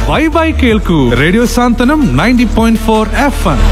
വൈബായി കേൾക്കൂ radio Santhwanam ninety point four F M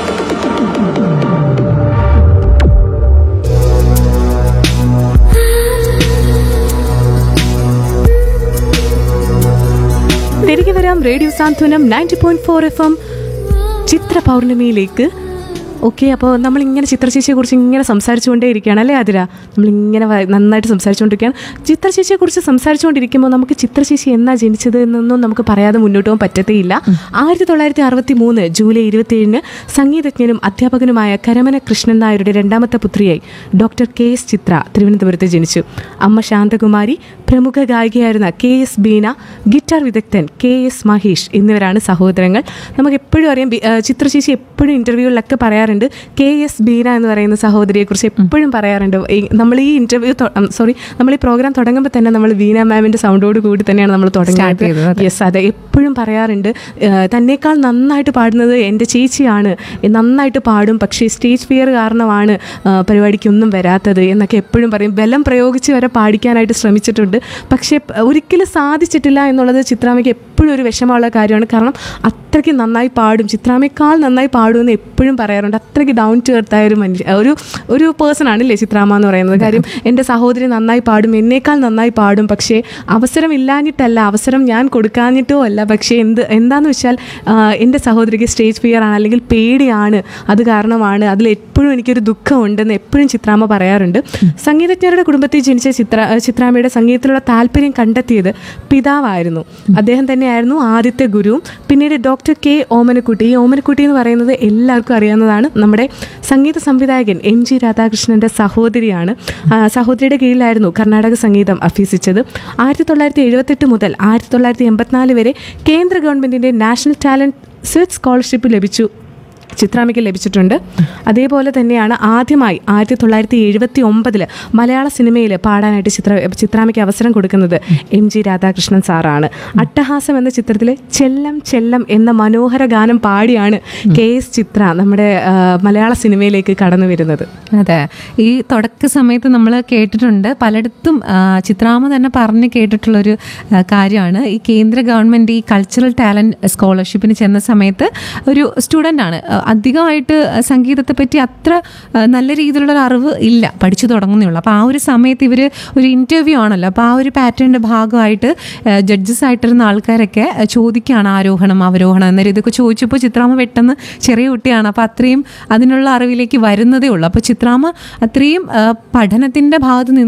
തിരികെ വരാം radio Santhwanam ninety point four F M Chithra പൗർണമിയിലേക്ക് ഓക്കെ അപ്പോൾ നമ്മളിങ്ങനെ ചിത്രചേച്ചിയെ കുറിച്ച് ഇങ്ങനെ സംസാരിച്ചുകൊണ്ടേ ഇരിക്കുകയാണ് അല്ലേ അതിര നമ്മളിങ്ങനെ വ- നന്നായിട്ട് സംസാരിച്ചുകൊണ്ടിരിക്കുകയാണ് ചിത്രചേച്ചിയെ കുറിച്ച് സംസാരിച്ചുകൊണ്ടിരിക്കുമ്പോൾ നമുക്ക് ചിത്രചേച്ചി എന്നാ ജനിച്ചത് എന്നൊന്നും നമുക്ക് പറയാതെ മുന്നോട്ട് പോകാൻ പറ്റത്തേയില്ല ആയിരത്തി തൊള്ളായിരത്തി അറുപത്തി മൂന്ന് ജൂലൈ ഇരുപത്തിയേഴിന് സംഗീതജ്ഞനും അധ്യാപകനുമായ കരമന കൃഷ്ണൻ നായരുടെ രണ്ടാമത്തെ പുത്രിയായി ഡോക്ടർ കെ എസ് ചിത്ര തിരുവനന്തപുരത്ത് ജനിച്ചു അമ്മ ശാന്തകുമാരി പ്രമുഖ ഗായികയായിരുന്ന കെ എസ് ബീന ഗിറ്റാർ വിദഗ്ധൻ കെ എസ് മഹേഷ് എന്നിവരാണ് സഹോദരങ്ങൾ നമുക്ക് എപ്പോഴും അറിയാം ബി- ആ, ചിത്രചേച്ചി എപ്പോഴും ഇന്റർവ്യൂകളിലൊക്കെ പറയാറുണ്ട് കെ എസ് ബീന എന്ന് പറയുന്ന സഹോദരിയെക്കുറിച്ച് എപ്പോഴും പറയാറുണ്ട് ഈ- നമ്മൾ ഈ ഇന്റർവ്യൂ സോറി നമ്മൾ ഈ പ്രോഗ്രാം തുടങ്ങുമ്പോൾ തന്നെ നമ്മൾ വീണ മാമിന്റെ സൗണ്ടോട് കൂടി തന്നെയാണ് നമ്മൾ Start ചെയ്തത്, തുടങ്ങിയത് അതെ. യെസ് അതെ എപ്പോഴും പറയാറുണ്ട് ഏഹ്, തന്നേക്കാൾ നന്നായിട്ട് പാടുന്നത് എൻ്റെ ചേച്ചിയാണ് നന്നായിട്ട് പാടും പക്ഷേ സ്റ്റേജ് ഫിയർ കാരണമാണ് ഏഹ്, പരിപാടിക്കൊന്നും വരാത്തത് എന്നൊക്കെ എപ്പോഴും പറയും ബലം പ്രയോഗിച്ച് വരെ പാടിക്കാനായിട്ട് ശ്രമിച്ചിട്ടുണ്ട് പക്ഷേ പ- ഒരിക്കലും സാധിച്ചിട്ടില്ല എന്നുള്ളത് ചിത്രാമയ്ക്ക് എപ്പോഴും ഒരു വിഷമമുള്ള കാര്യമാണ് കാരണം അത്രയ്ക്ക് നന്നായി പാടും ചിത്രാമയേക്കാൾ നന്നായി പാടുമെന്ന് എപ്പോഴും പറയാറുണ്ട് അത്രയ്ക്ക് ഡൗൺ ടു എർത്ത് ആയ ഒരു മനുഷ്യ ഒരു ഒരു പേഴ്സൺ ആണല്ലേ ചിത്രാമ്മ എന്ന് പറയുന്നത് കാര്യം എൻ്റെ സഹോദരി നന്നായി പാടും എന്നേക്കാൾ നന്നായി പാടും പക്ഷേ അവസരം ഇല്ലാഞ്ഞിട്ടല്ല അവസരം ഞാൻ കൊടുക്കാഞ്ഞിട്ടോ അല്ല പക്ഷേ എന്ത് എന്താന്ന് വെച്ചാൽ ആ, എൻ്റെ സഹോദരിക്ക് സ്റ്റേജ് ഫിയർ ആണ് അല്ലെങ്കിൽ പേടിയാണ് അത് കാരണമാണ് അതിൽ എപ്പോഴും എനിക്കൊരു ദുഃഖമുണ്ടെന്ന് എപ്പോഴും ചിത്രാമ്മ പറയാറുണ്ട് സംഗീതജ്ഞരുടെ കുടുംബത്തിൽ ജനിച്ച ചിത്ര ചിത്രാമ്മയുടെ സംഗീതത്തിലുള്ള താല്പര്യം കണ്ടെത്തിയത് പിതാവായിരുന്നു അദ്ദേഹം തന്നെയായിരുന്നു ആദ്യത്തെ ഗുരുവും പിന്നീട് ഡോക്ടർ കെ ഓമനക്കുട്ടി ഈ ഓമനക്കുട്ടി എന്ന് പറയുന്നത് എല്ലാവർക്കും അറിയാവുന്നതാണ് നമ്മുടെ സംഗീത സംവിധായകൻ എം ജി രാധാകൃഷ്ണന്റെ സഹോദരിയാണ് ആ, സഹോദരിയുടെ കീഴിലായിരുന്നു കർണാടക സംഗീതം അഭ്യസിച്ചത് ആയിരത്തി തൊള്ളായിരത്തി എഴുപത്തെട്ട് മുതൽ ആയിരത്തി തൊള്ളായിരത്തി എൺപത്തിനാല് വരെ കേന്ദ്ര ഗവൺമെന്റിന്റെ നാഷണൽ ടാലന്റ് സെർച്ച് സ്കോളർഷിപ്പ് ലഭിച്ചു ചിത്രാമ്മയ്ക്ക് ലഭിച്ചിട്ടുണ്ട് അതേപോലെ തന്നെയാണ് ആദ്യമായി ആയിരത്തി തൊള്ളായിരത്തി എഴുപത്തി ഒമ്പതിൽ മലയാള സിനിമയിൽ പാടാനായിട്ട് ചിത്ര ചിത്രാമ്മയ്ക്ക് അവസരം കൊടുക്കുന്നത് എം ജി രാധാകൃഷ്ണൻ സാറാണ് അട്ടഹാസം എന്ന ചിത്രത്തിലെ ചെല്ലം ചെല്ലം എന്ന മനോഹര ഗാനം പാടിയാണ് കെ എസ് ചിത്ര നമ്മുടെ ആ, മലയാള സിനിമയിലേക്ക് കടന്നു വരുന്നത് അതെ ഈ തുടക്ക സമയത്ത് നമ്മൾ കേട്ടിട്ടുണ്ട് പലയിടത്തും ആ, ചിത്രാമ്മ തന്നെ പറഞ്ഞ് കേട്ടിട്ടുള്ളൊരു ആ, കാര്യമാണ് ഈ കേന്ദ്ര ഗവൺമെൻറ് ഈ കൾച്ചറൽ ടാലൻറ്റ് സ്കോളർഷിപ്പിന് ചെന്ന സമയത്ത് ഒരു സ്റ്റുഡൻ്റ് ആണ് ആ, അധികമായിട്ട് സംഗീതത്തെ പറ്റി അത്ര ആ, നല്ല രീതിയിലുള്ള ഒരു അറിവ് ഇല്ല പഠിച്ചു തുടങ്ങുന്നേ ഉള്ളൂ അപ്പോൾ ആ ഒരു സമയത്ത് ഇവർ ഒരു ഇൻ്റർവ്യൂ ആണല്ലോ അപ്പോൾ ആ ഒരു പാറ്റേണിൻ്റെ ഭാഗമായിട്ട് ജഡ്ജസ് ആയിട്ടിരുന്ന ആൾക്കാരൊക്കെ ആ, ചോദിക്കുകയാണ് ആരോഹണം അവരോഹണം എന്നൊരു ഇതൊക്കെ ചോദിച്ചപ്പോൾ ചിത്രാമ്മ പെട്ടെന്ന് ചെറിയ കുട്ടിയാണ് അപ്പോൾ അത്രയും അതിനുള്ള അറിവിലേക്ക് വരുന്നതേ ഉള്ളൂ അപ്പോൾ ചിത്രാമ്മ അത്രയും ആ, പഠനത്തിൻ്റെ ഭാഗത്ത് നിന്ന്